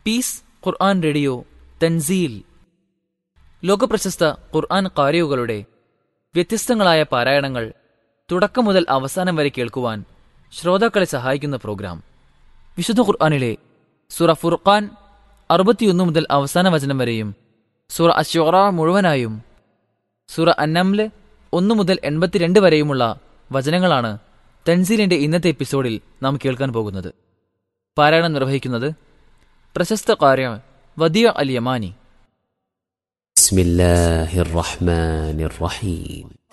piece ഖുർആൻ radio തൻസീൽ ലോകപ്രശസ്ത ഖുർആൻ കാരിയുകളുടെ വ്യത്യസ്തങ്ങളായ പാരായണങ്ങൾ തുടക്കം മുതൽ അവസാനം വരെ കേൾക്കുവാൻ ശ്രോതാക്കളെ സഹായിക്കുന്ന പ്രോഗ്രാം വിശുദ്ധ ഖുർആനിലെ സുറ ഫുർഖാൻ അറുപത്തിയൊന്ന് മുതൽ അവസാന വചനം വരെയും സുറ അശ്വറ മുഴുവനായും സുറ അന്നംല് ഒന്ന് മുതൽ എൺപത്തിരണ്ട് വരെയുമുള്ള വചനങ്ങളാണ് തൻസീലിന്റെ ഇന്നത്തെ എപ്പിസോഡിൽ നാം കേൾക്കാൻ പോകുന്നത് പാരായണം നിർവഹിക്കുന്നത് പ്രശസ്ത കാര്യ വദിയ അൽ യമാനി بسم الله الرحمن الرحيم